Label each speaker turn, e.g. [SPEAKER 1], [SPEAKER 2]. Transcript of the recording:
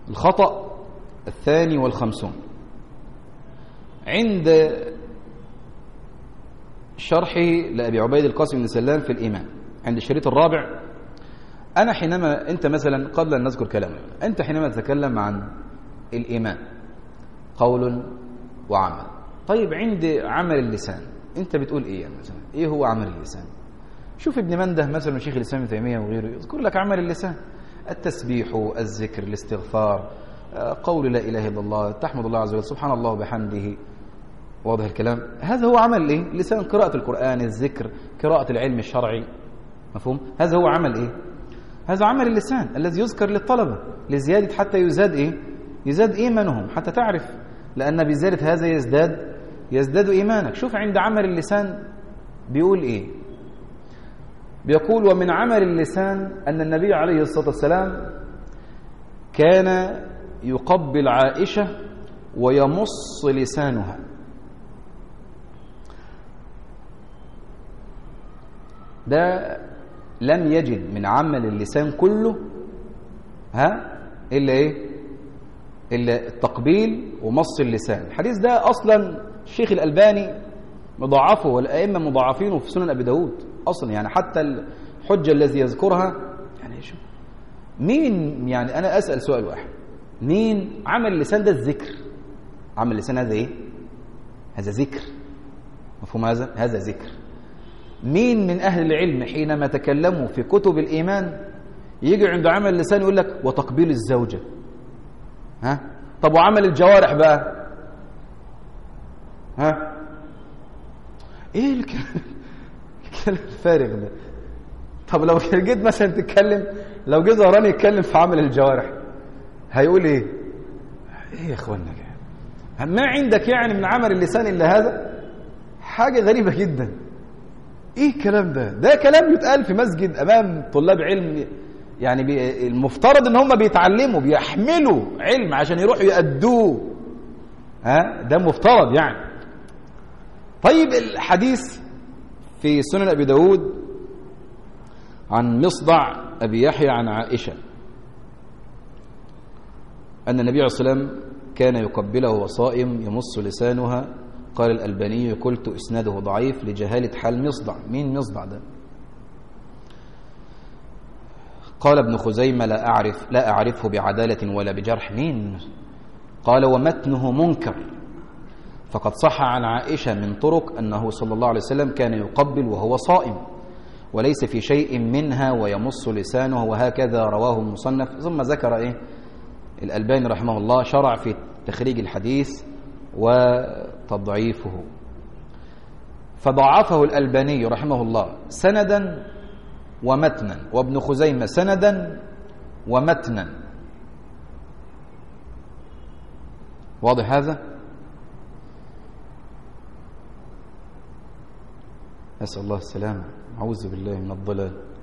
[SPEAKER 1] الخطأ الثاني والخمسون عند شرحه لأبي عبيد القاسم بن سلام في الإيمان عند الشريط الرابع أنا حينما أنت مثلا قبل أن نذكر كلامه أنت حينما تتكلم عن الإيمان قول وعمل طيب عند عمل اللسان أنت بتقول إيه يعني مثلا إيه هو عمل اللسان شوف ابن منده مثلا شيخ الإسلام ابن تيمية وغيره يذكر لك عمل اللسان التسبيح الذكر الاستغفار قول لا إله إلا الله تحمد الله عز وجل سبحان الله وبحمده واضح الكلام هذا هو عمل ايه لسان قراءة القرآن الذكر قراءة العلم الشرعي مفهوم هذا هو عمل ايه هذا عمل اللسان الذي يذكر للطلبة لزيادة حتى يزاد ايه يزاد ايمانهم حتى تعرف لأن بزيادة هذا يزداد يزداد ايمانك شوف عند عمل اللسان بيقول ايه بيقول ومن عمل اللسان أن النبي عليه الصلاة والسلام كان يقبل عائشة ويمص لسانها ده لم يجد من عمل اللسان كله ها إلا إيه إلا التقبيل ومص اللسان الحديث ده أصلا الشيخ الألباني مضاعفه والأئمة مضاعفينه في سنن أبي داود أصلا يعني حتى الحجة الذي يذكرها يعني شو مين يعني أنا أسأل سؤال واحد مين عمل اللسان ده الذكر عمل اللسان هذا إيه هذا ذكر مفهوم هذا هذا ذكر مين من أهل العلم حينما تكلموا في كتب الإيمان يجي عند عمل اللسان يقول لك وتقبيل الزوجة ها طب وعمل الجوارح بقى ها ايه الكلام الفارغ ده طب لو جيت مثلا تتكلم لو جيت زهران يتكلم في عمل الجوارح هيقول ايه ايه يا اخوانا ما عندك يعني من عمل اللسان الا هذا حاجه غريبه جدا ايه الكلام ده ده كلام يتقال في مسجد امام طلاب علم يعني بي المفترض ان هم بيتعلموا بيحملوا علم عشان يروحوا يأدوه ها ده مفترض يعني طيب الحديث في سنن ابي داود عن مصدع ابي يحيى عن عائشه ان النبي عليه الصلاه والسلام كان يقبله وهو صائم يمص لسانها قال الألباني قلت إسناده ضعيف لجهالة حال مصدع مين مصدع ده قال ابن خزيمة لا أعرف لا أعرفه بعدالة ولا بجرح مين قال ومتنه منكر فقد صح عن عائشة من طرق أنه صلى الله عليه وسلم كان يقبل وهو صائم وليس في شيء منها ويمص لسانه وهكذا رواه المصنف ثم ذكر إيه الألباني رحمه الله شرع في تخريج الحديث وتضعيفه فضعفه الألباني رحمه الله سندا ومتنا وابن خزيمة سندا ومتنا واضح هذا نسأل الله السلامة أعوذ بالله من الضلال